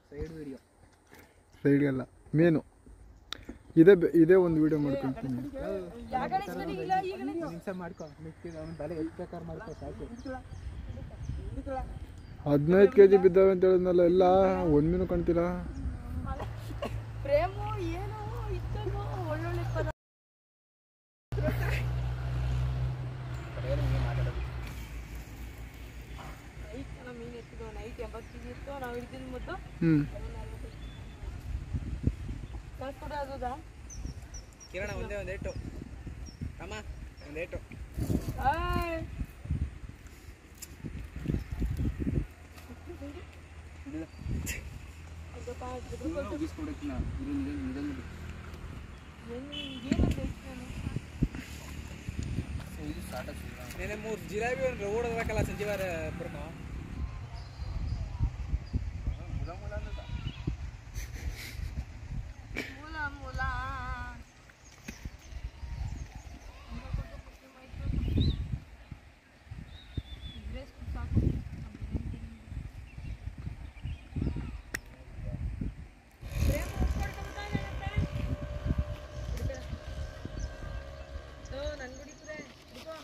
Side video ಸೈಡ್ಗೆಲ್ಲ main ಇದೇ ಬೆ- ಇದೇ ಒಂದು ವಿಡಿಯೋ ಮಾಡ್ಕೊಂತೀನಿ ನಿಮಿಷ ಮಾಡ್ಕೊ ಮಿಕ್ಕಿದ ಅವ್ನ ಬಲೆ ಎಷ್ಟು ಬೇಕಾದ್ರೆ ಮಾಡ್ಕೊ ಸಾಕು ಹದಿನೈದು ಕೆ ಜಿ ಬಿದ್ದಾವೆ ಅಂತ ಹೇಳಿದ್ನಲ್ಲ ಎಲ್ಲ ಒಂದು ಮೀನು ಕಾಣ್ತಿಲ್ಲ ಪ್ರೇಮು ಏನೋ ಇತ್ತೇನೋ ಒಳ್ಳೊಳ್ಳೆ ಪದ ನೈಟ್ ನಮ್ಮ ಮೀನು ಎತ್ತಿದ್ವು ನೈಟ್ ಎಂಬತ್ತು ಕೆ ಜಿ ಇತ್ತು ನಾವು ಹಿಡ್ದಿದ್ದು ಮುದ್ದು ಹ್ಞೂ ಕಳ್ಸ್ಕೊಡ ಅದದ ಕಿರಣ ಒಂದೇ ಒಂದು ಏಟು ಅಮ್ಮ ಒಂದು ಏಟು ಆಯ್ ನೆನೆ ಮೂರು ಜಿಲಾಬಿ ಒಂದು ಓಡೋದಕ್ಕಲ್ಲ ಸಂಜೀವಾರ ಬರ್ಕೋ ಮೂಲ ಮೂಲ ಸಾಕು ನನ್ಗೆ ಹಿಡಿತದೆ ಹಿಡ್ಕೋ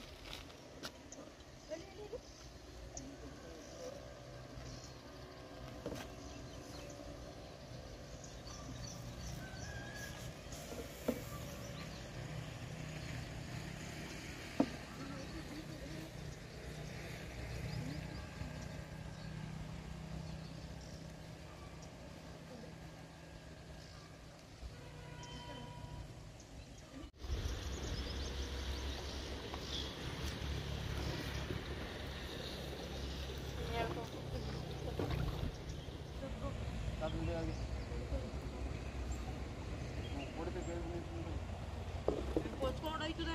ಕೊಚ್ಕೊಂಡು ಹೋಯ್ತದೆ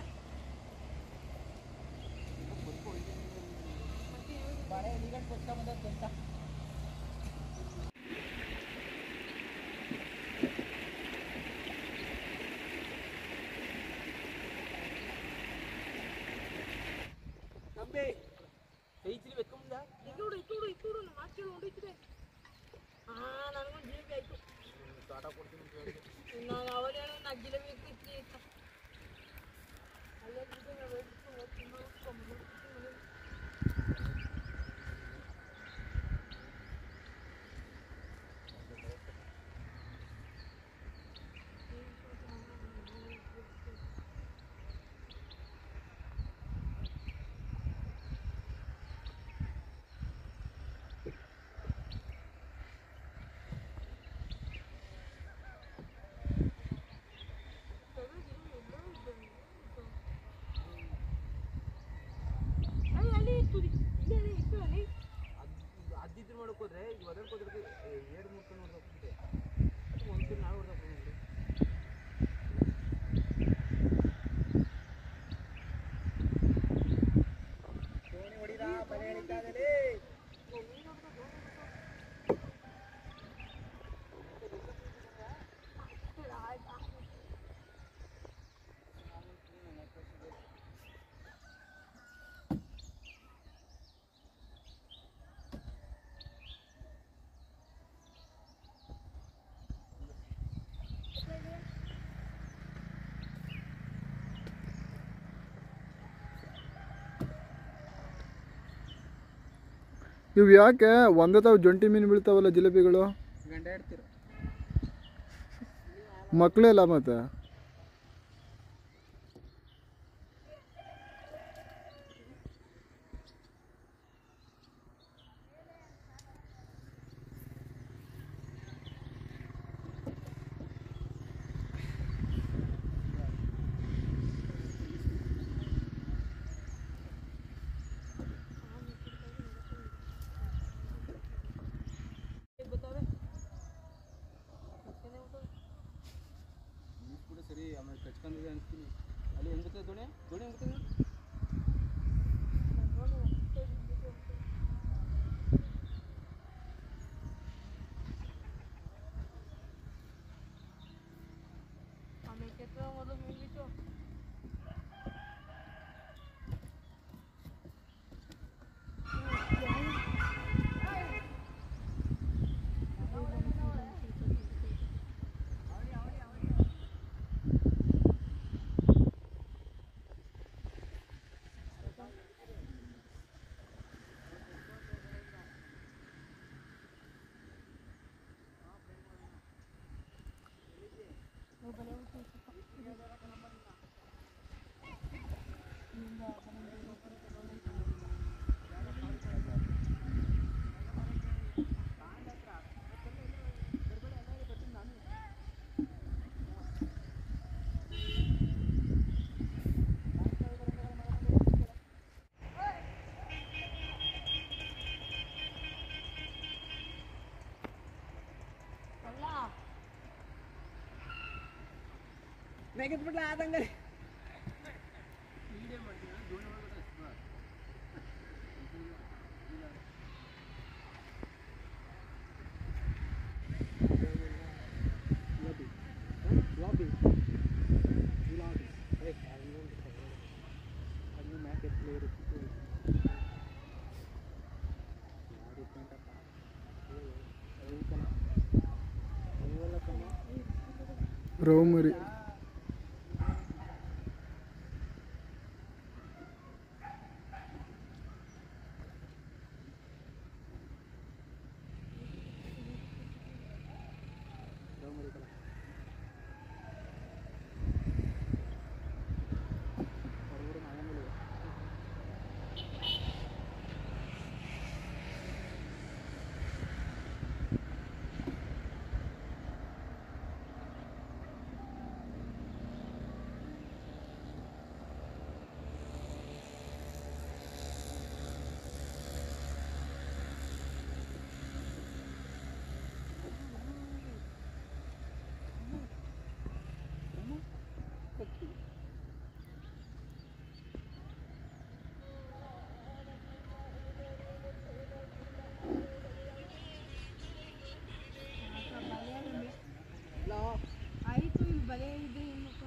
ನಂಬೆ ಕೈಚಿಲಿ ಬೆತ್ಕೊಂಬಂದ ಇತ್ತೂಡು ಇತ್ತೂಡು ಇತ್ತೂಡು ನಮ್ಮ ಆಚೆಗೆ ಹೊಡಿತದೆ ಹಾ ನನಗೊಂದು ಜಿಲೇಬಿ ಆಯ್ತು ನಾನು ಅವರೇ ನಾ ಜಿಲೇಬಿ ಇತ್ತು ಇತ್ತ ಅಲ್ಲೇ ಬಿದ್ದು ನಾವು ಹಿಡ್ಕೊಂಡು ಹೋಗ್ತೀನಿ, ಹೋಗ್ಕೊಂಡು ಹೋಗ್ತೀನಿ. ಅಲ್ಲಿ ಅಲ್ಲಿ ಇತ್ತು ಇಲ್ಲಿ ಅಲ್ಲಿ ಇತ್ತು ಅಲ್ಲಿ ಅದ್ದಿದ್ರು ಮಾಡಕ್ ಹೋದ್ರೆ ಈಗ ಒದರ್ಕ್ ಹೋದ್ರೆ ಎರಡು ಮೂರು ಕಣ್ಣು ಹೊಡೆದೋಗ್ತಿದೆ ಒಂದು ಕಣ್ಣು ನಾವು ಹೊಡೆದೋಗ್ಬಿಟ್ಟು ದೋಣಿ ಹೊಡಿದ ಬಲೆ ಎಳಿತಾದಲ್ಲಿ ಇವು ಯಾಕೆ ಒಂದೇ ತಾವು ಜೊಂಟಿ ಮೀನು ಬೀಳ್ತಾವಲ್ಲ ಜಿಲೇಬಿಗಳು ಗಂಡ ಇಡ್ತೀರ ಮಕ್ಕಳೇ ಇಲ್ಲ ಮತ್ತೆ ಬರ್ತಾವೆ ನೀರು ಕೂಡ ಸರಿ ಆಮೇಲೆ ಕಚ್ಕೊಂಡಿದೆ ಅನ್ಸ್ತೀನಿ ಅಲ್ಲಿ ಹೆಂಗ್ ಬರ್ತದೆ ದೋಣಿ ದೋಣಿ ಹೆಂಗ್ ಬರ್ತದೆ ಆಮೇಲೆ ಕೆತ್ತ ಮೊದಲು ಮೀನ್ಬಿಟ್ಟು ಅಲ್ಲ ನೆಗೆದ್ಬಿಟ್ಲ ಆದಂಗೆ ರವ್ ಮರಿ ಆಯ್ತು ಇಲ್ಲಿ ಬಲೆ ಇದ್ರೆ ಏನಕ್ಕ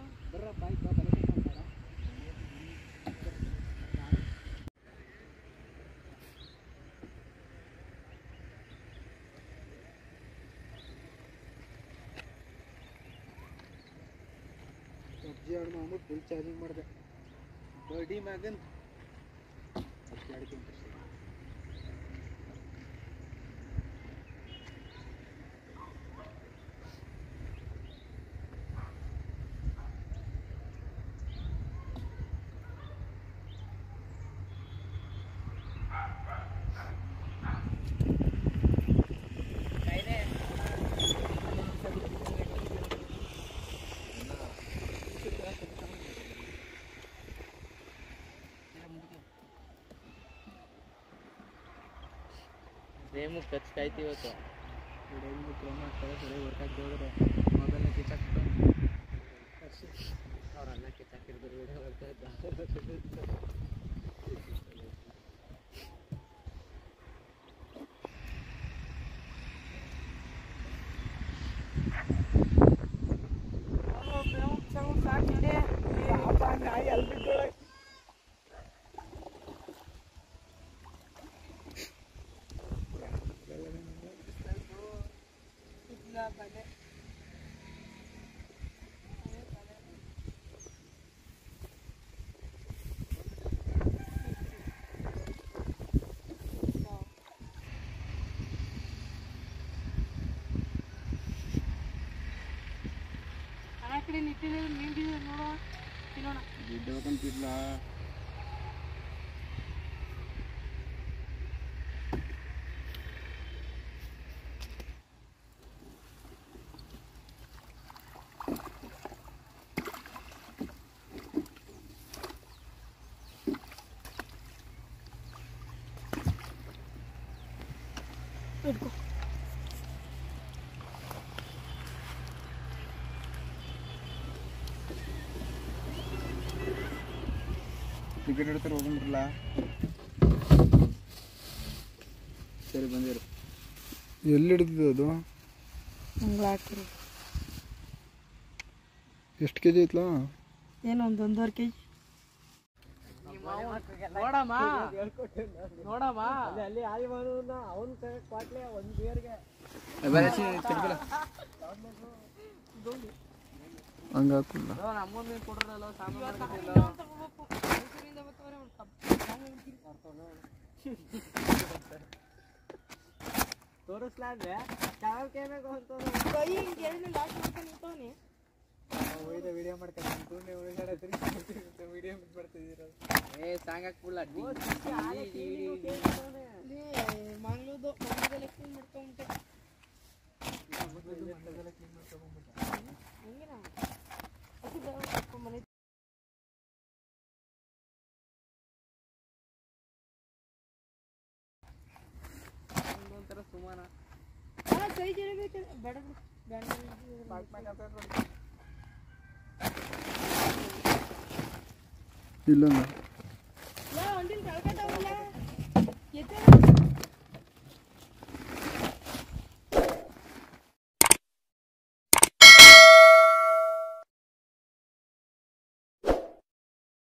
ಅಜ್ಜಿ ಆಡ್ ಮಾಡ್ಬಿಟ್ಟು ಫುಲ್ ಚಾರ್ಜಿಂಗ್ ಮಾಡಿದೆ ಬಡಿ ಮ್ಯಾಗನ್ ಅಜ್ಜಿ ಆಡ್ಕೊಂತ ರೇಮು ಖರ್ಚು ಕಾಯ್ತಿ ಇವತ್ತು ಡೈಲಿ ಕ್ರೋಮ್ ಆಗ್ತಾರೆ ಸರಿ ವರ್ಕ್ ಆಗ್ತಾ ಹೋದ್ರೆ ಮೊಬೈಲ್ನ ಕಿಚ್ಚಾಕ್ಬಿಟ್ಟು ಅವ್ರ ಅನ್ನ ಕಿಚ್ಚಾಕಿರ್ತಾರೆ ವಿಡಿಯೋ ಬರ್ತಾ ಇದ್ದ ಆ ಕಡೆ ನಿಟ್ಟಿದ್ರೆ ಮೀನ್ ಬೀಜ ನೋಡುವ ತಿನ್ನೋಣ ಬಿದ್ದೋಕಂತಿದ್ಲ ಹಿಡ್ಕೊ ಟಿಕೆಟ್ ಹಿಡ್ತಾರೆ ಹೋಗ್ಬಿಟ್ರಲ್ಲ ಸರಿ ಬಂದಿರು ಎಲ್ಲಿ ಹಿಡಿದಿದ್ದು ಅದು ಹಂಗೆ ಹಾಕ್ರಿ ಎಷ್ಟು ಕೆ ಜಿ ಐತ್ಲಾ ಏನು ಒಂದು ಒಂದೂವರೆ ಕೆ ಜಿ ನೋಡಮ್ಮ ನೋಡಮ್ಮ ಅಲ್ಲಿ ಅಲ್ಲಿ ಅವನ್ ಕ್ವಾಟ್ಲೆ ಒಂದ್ ಬಿಯರ್ಗೆ ಹಂಗೆ ಹಾಕಲ್ಲ ನಮ್ಮನ್ನ ಕೊಡ್ರಲ್ಲ ಸಾಮಾನು ತೋರಿಸ್ಲಾ ಅಂದ್ರೆ ಚಾವಲ್ ಕೇಬೇಕು ಅಂತ ಕೈ ಹಿಂಗೆ ಎಣ್ಣೆ ಲಾಸ್ಟ್ ಮಾಡ್ಕೊಂಡು ನಿಂತವನೆ ವಿಡಿಯೋ ಮಾಡ್ಕೊಂಡು ವಿಡಿಯೋ ಮಾಡ್ತಿದ್ದೀರ ಏ ಸಾಂಗ್ ಹಾಕ್ಬಿಡ್ಲ ಮಂಗ್ಳೂರ್ದು ಮಂಗ್ಳೂರ್ದೆಲ್ಲ ಕ್ಲೀನ್ ಮಾಡ್ಕೊಂಬಿಟ್ಟೆ ಹಂಗೇನಾ ಅದು ಬೇರೆ ಕರ್ಕೊಂಡ್ ಮನೆ ಒಂಥರ ಸುಮಾನ ಅಲ್ಲ ಸೈಜ್ ಇರಬೇಕು ಬೇಡ ಬಿಡು. ಬೇಡ ಇಲ್ಲೊಂದು